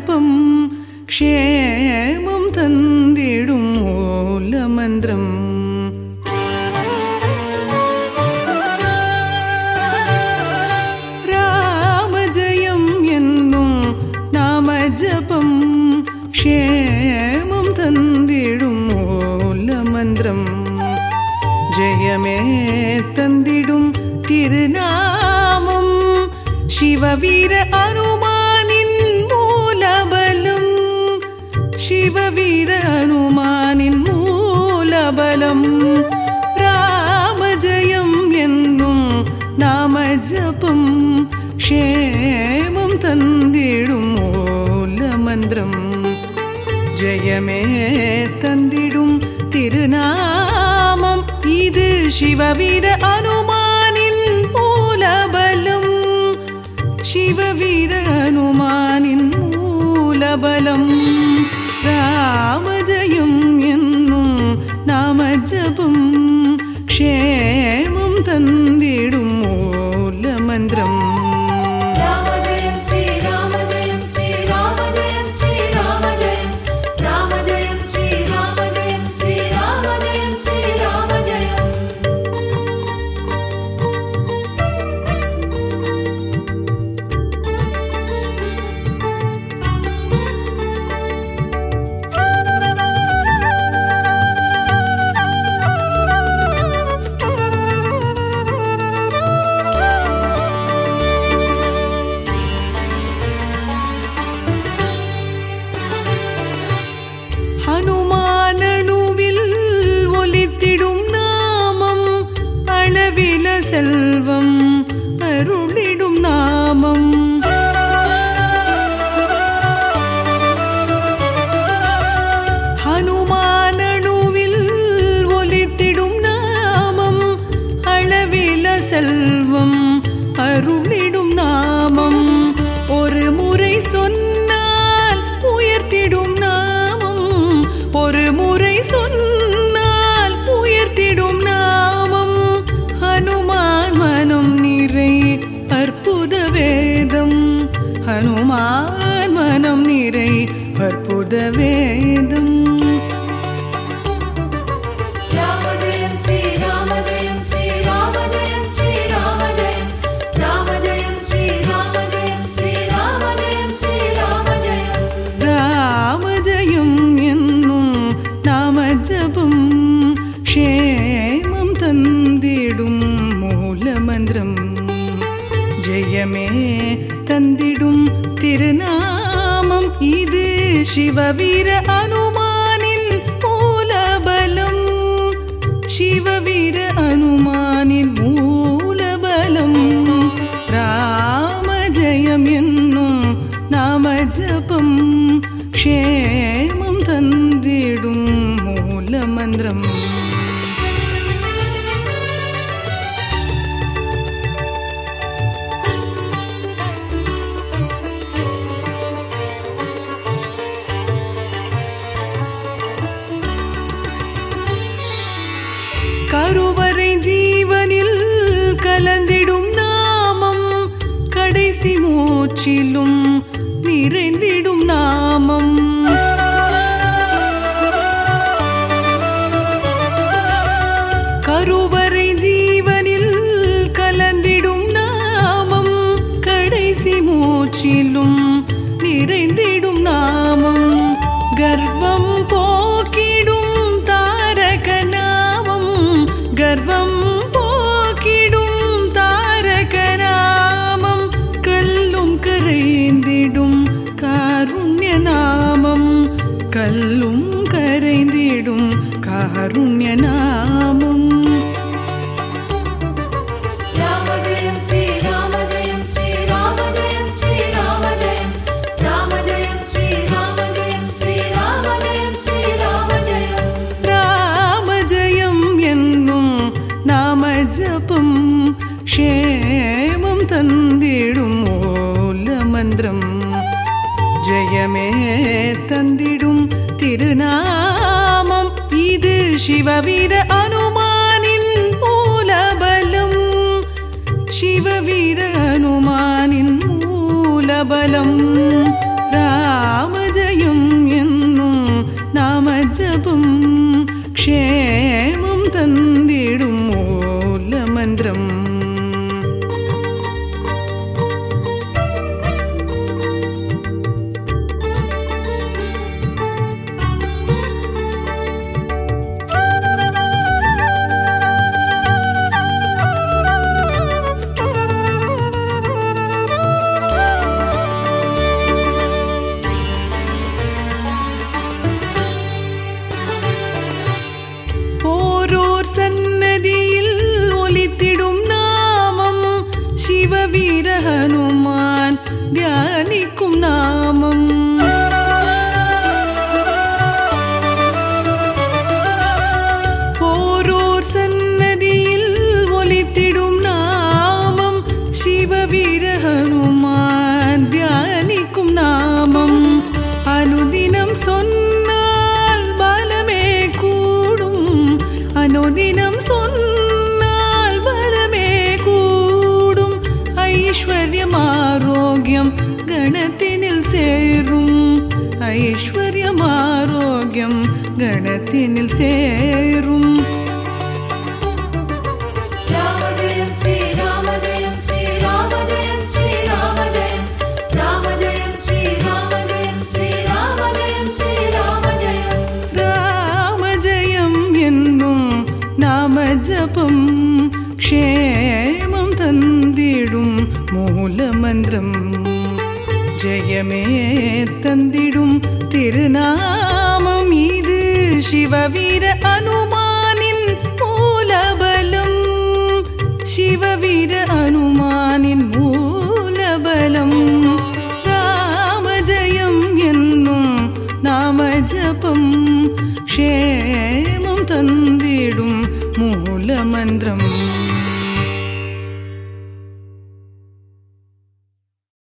ஜபம் க்ஷேமம் தந்திடும் மூல மந்திரம் ராமஜயம் என்னும் நாம ஜபம் க்ஷேமம் தந்திடும் மூல மந்திரம் ஜெயமே தந்திடும் திருநாமம் சிவவீர அனுமானின் மூலபலம் சிவவீர அனுமானின் மூலபலம் ராமஜயம் என்னும் நாம ஜபம் க்ஷேமம் தந்திடும் மூல மந்திரம் ஜெயமே தந்திடும் திருநாமம் இது சிவவீர அனுமானின் மூலபலம் சிவவீர அனுமானின் மூலபலம் ராமஜயம் என்னும் நாம ஜபம் க்ஷேமம் தந்திடும் மூல மந்திரம் ராமஜயம் ஸ்ரீராமஜயம் ஸ்ரீராமஜயம் ஸ்ரீராமஜயம் ராமஜயம் ஸ்ரீராமஜயம் ஸ்ரீராமஜயம் ஸ்ரீராமஜயம் ஹனுமானணுவில் ஒலித்திடும் நாமம் அளவில செல்வம் அருளிடும் நாமம் ஹனுமானணுவில் ஒலித்திடும் நாமம் அளவில செல்வம் அருளிடும் நாமம் ஒரு முறை சொன்னால் உயர்த்திடும் நாமம் ஒரு முறை சொன்னால் உயர்த்திடும் நாமம் ஹனுமான் மனம் நிறை அற்புத வேதம் ஹனுமான் மனம் நிறை அற்புத வேதம் ராமஜயம் ஸ்ரீராமஜயம் ஸ்ரீராமஜயம் ஸ்ரீராமஜயம் ராமஜயம் ஸ்ரீராமஜயம் ஸ்ரீராமஜயம் ஸ்ரீராமஜயம் ராமஜயம் என்னும் நாம ஜபம் க்ஷேமம் தந்திடும் மூல மந்திரம் ஜெயமே தந்திடும் திருநாமம் இது சிவவீர அனுமானின் மூலபலம் சிவவீர அனுமானின் மூலபலம் ராமஜயம் என்னும் நாம ஜபம் க்ஷேமம் தந்திடும் மூல மந்திரம் கருவறை ஜீவனில் கலந்திடும் நாமம் கடைசி மூச்சிலும் நிறைந்திடும் நாமம் கருவறை ஜீவனில் கலந்திடும் நாமம் கடைசி மூச்சிலும் நிறைந்திடும் நாமம் கர்வம் போக்கிடும் தாரக நாமம் கர்வம் போக்கிடும் தாரக நாமம் கல்லும் கரைந்திடும் காருண்ய நாமம் கல்லும் கரைந்திடும் காருண்ய நாமம் ராமஜயம் ஸ்ரீராமஜயம் ஸ்ரீராமஜயம் ஸ்ரீராமஜயம் ராமஜயம் ஸ்ரீராமஜயம் ஸ்ரீராமஜயம் ஸ்ரீராமஜயம் ராமஜயம் என்னும் நாம ஜபம் க்ஷேமம் தந்திடும் மூல மந்திரம் ஜெயமே தந்திடும் திருநாமம் இது சிவவீர அனுமானின் மூலபலம் சிவவீர அனுமானின் மூலபலம் ராம தந்திடும் மூல மந்திரம் ஓரோர் சன்னதியில் ஒலித்திடும் நாமம் சிவவீர ஹனுமான் தியானிக்கும் நாமம் ஓரோர் சன்னதியில் ஒலித்திடும் நாமம் சிவவீர ஹனுமான் தியானிக்கும் நாமம் அனுதினம் சொன்னால் பலமே கூடும் அனுதினம் சொன்னால் பலமே கூடும் ஐஸ்வர்யம் ஆரோக்கியம் கணத்தினில் சேரும் ஐஸ்வர்யம் ஆரோக்கியம் கணத்தினில் சேரும் ராமஜயம் ஸ்ரீ ராமஜயம் ஸ்ரீ ராமஜயம் ஸ்ரீ ராமஜயம் ராமஜயம் ஸ்ரீ ராமஜயம் ஸ்ரீ ராமஜயம் ஸ்ரீ ராமஜயம் ராமஜயம் என்னும் நாம ஜபம் க்ஷேமம் தந்திடும் மூல மந்திரம் ஜெயமே தந்திடும் திருநாமம் இது சிவவீர அனுமானின் மூலபலம் சிவவீர அனுமானின் மூலபலம் ராமஜயம் என்னும் நாம ஜபம் க்ஷே